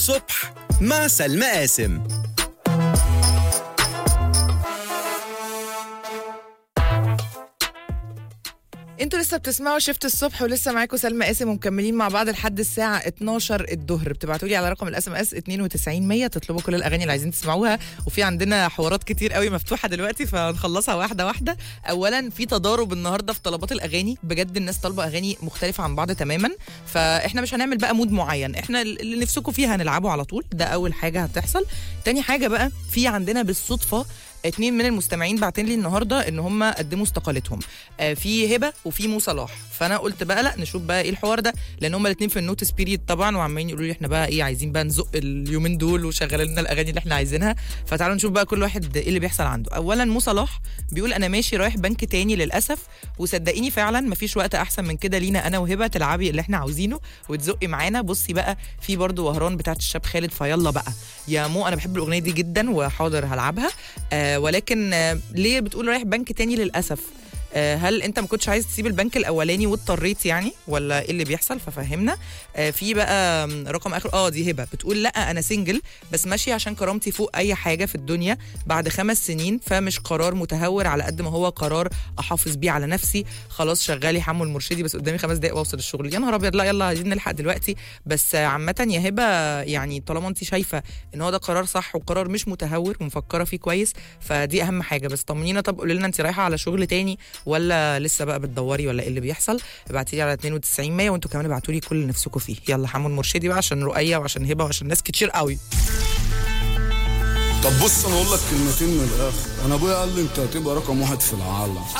صبح مع سلمى قاسم انتوا لسه بتسمعوا شفت الصبح ولسه معاكم سلمى قاسم ومكملين مع بعض لحد الساعه 12 الظهر بتبعتوا لي على رقم الاس ام اس 92 100 تطلبوا كل الاغاني اللي عايزين تسمعوها وفي عندنا حوارات كتير قوي مفتوحه دلوقتي فهنخلصها واحده واحده اولا في تضارب النهارده في طلبات الاغاني بجد الناس طالبه اغاني مختلفه عن بعض تماما فاحنا مش هنعمل بقى مود معين احنا اللي نفسكم فيه هنلعبه على طول ده اول حاجه هتحصل تاني حاجه بقى في عندنا بالصدفه اتنين من المستمعين بعتين لي النهارده ان هم قدموا استقالتهم آه في هبه وفي مو صلاح فانا قلت بقى لا نشوف بقى ايه الحوار ده لان هم الاثنين في النوتس بيريد طبعا وعمالين يقولوا لي احنا بقى ايه عايزين بقى نزق اليومين دول وشغل لنا الاغاني اللي احنا عايزينها فتعالوا نشوف بقى كل واحد ايه اللي بيحصل عنده اولا مو صلاح بيقول انا ماشي رايح بنك تاني للاسف وصدقيني فعلا مفيش وقت احسن من كده لينا انا وهبه تلعبي اللي احنا عاوزينه وتزقي معانا بصي بقى في برضو وهران بتاعت الشاب خالد فيلا بقى يا مو انا بحب الاغنيه دي جدا وحاضر هلعبها آه ولكن آه ليه بتقول رايح بنك تاني للاسف آه، هل انت ما كنتش عايز تسيب البنك الاولاني واضطريت يعني ولا ايه اللي بيحصل ففهمنا آه، في بقى م، رقم اخر اه دي هبه بتقول لا انا سنجل بس ماشيه عشان كرامتي فوق اي حاجه في الدنيا بعد خمس سنين فمش قرار متهور على قد ما هو قرار احافظ بيه على نفسي خلاص شغالي حمو المرشدي بس قدامي خمس دقايق واوصل الشغل يا نهار ابيض لا يلا عايزين نلحق دلوقتي بس آه، عامه يا هبه يعني طالما انت شايفه ان هو ده قرار صح وقرار مش متهور ومفكره فيه كويس فدي اهم حاجه بس طمنينا طب قولي لنا انت رايحه على شغل تاني ولا لسه بقى بتدوري ولا ايه اللي بيحصل ابعتي لي على 92 100 وانتوا كمان ابعتوا لي كل اللي نفسكم فيه يلا حمو المرشدي بقى عشان رؤيه وعشان هبه وعشان ناس كتير قوي طب بص انا اقول لك كلمتين من الاخر انا ابويا قال لي انت هتبقى رقم واحد في العالم